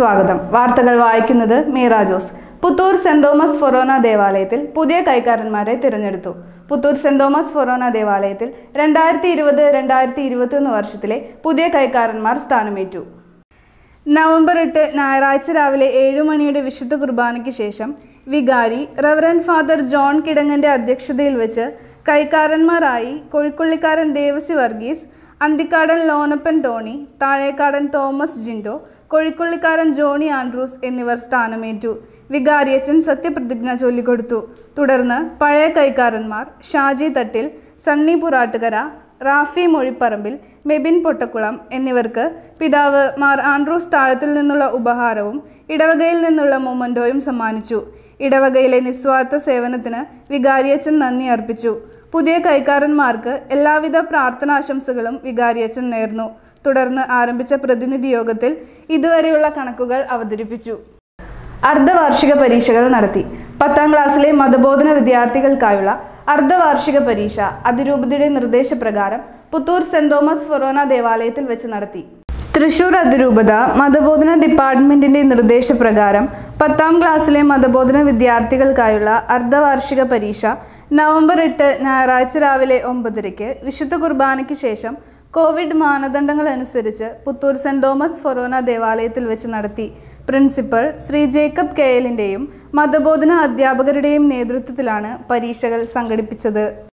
സ്വാഗതം വാർത്തകൾ വായിക്കുന്നത് മീറ ജോസ് പുത്തൂർ സെന്റ് തോമസ് ഫൊറോന ദേവാലയത്തിൽ പുതിയ കൈക്കാരന്മാരെ തിരഞ്ഞെടുത്തു പുത്തൂർ സെന്റ് തോമസ് ഫൊറോന ദേവാലയത്തിൽ രണ്ടായിരത്തി ഇരുപത് രണ്ടായിരത്തി ഇരുപത്തിയൊന്ന് വർഷത്തിലെ പുതിയ കൈക്കാരന്മാർ സ്ഥാനമേറ്റു നവംബർ എട്ട് ഞായറാഴ്ച രാവിലെ ഏഴു മണിയുടെ വിശുദ്ധ കുർബാനയ്ക്ക് ശേഷം വികാരി റവറൻ ഫാദർ ജോൺ കിടങ്ങന്റെ അധ്യക്ഷതയിൽ വെച്ച് കൈക്കാരന്മാരായി Kozhikkullikkaran Devasi Varghese Anthikkadan Lonappan Tony Thazhekkadan Thomas Jindo Kozhikkullikkaran Johny Andrews എന്നിവർ സ്ഥാനമേറ്റു വികാരിയച്ചൻ സത്യപ്രതിജ്ഞ ചൊല്ലിക്കൊടുത്തു തുടർന്ന് പഴയ കൈക്കാരന്മാർ ഷാജി തട്ടിൽ സണ്ണി പുറാട്ടുകര റാഫി മൊഴിപ്പറമ്പിൽ മെബിൻ പൊട്ടക്കുളം എന്നിവർക്ക് പിതാവ് മാർ ആൻഡ്രൂസ് താഴത്തിൽ നിന്നുള്ള ഉപഹാരവും ഇടവകയിൽ നിന്നുള്ള മൊമൻറ്റോയും സമ്മാനിച്ചു ഇടവകയിലെ നിസ്വാർത്ഥ സേവനത്തിന് വികാരിയച്ചൻ നന്ദി അർപ്പിച്ചു പുതിയ കൈക്കാരന്മാർക്ക് എല്ലാവിധ പ്രാർത്ഥനാശംസകളും വികാരിയച്ചൻ നേർന്നു തുടർന്ന് ആരംഭിച്ച പ്രതിനിധി യോഗത്തിൽ ഇതുവരെയുള്ള കണക്കുകൾ അവതരിപ്പിച്ചു അർദ്ധവാർഷിക പരീക്ഷകൾ നടത്തി പത്താം ക്ലാസ്സിലെ മതബോധന വിദ്യാർത്ഥികൾക്കായുള്ള അർദ്ധവാർഷിക പരീക്ഷ അതിരൂപതയുടെ നിർദ്ദേശപ്രകാരം പുത്തൂർ സെന്റ് തോമസ് ഫൊറോന ദേവാലയത്തിൽ വെച്ച് നടത്തി തൃശൂർ അതിരൂപത മതബോധന ഡിപ്പാർട്ട്മെന്റിന്റെ നിർദ്ദേശപ്രകാരം പത്താം ക്ലാസ്സിലെ മതബോധന വിദ്യാർത്ഥികൾക്കായുള്ള അർദ്ധവാർഷിക പരീക്ഷ നവംബർ എട്ട് ഞായറാഴ്ച രാവിലെ ഒമ്പതരയ്ക്ക് വിശുദ്ധ കുർബാനയ്ക്ക് ശേഷം കോവിഡ് മാനദണ്ഡങ്ങൾ അനുസരിച്ച് പുത്തൂർ സെന്റ് തോമസ് ഫൊറോന ദേവാലയത്തിൽ വെച്ച് നടത്തി പ്രിൻസിപ്പൽ ശ്രീ ജേക്കബ് കെ എല്ലിൻ്റെയും മതബോധന അധ്യാപകരുടെയും നേതൃത്വത്തിലാണ് പരീക്ഷകൾ സംഘടിപ്പിച്ചത്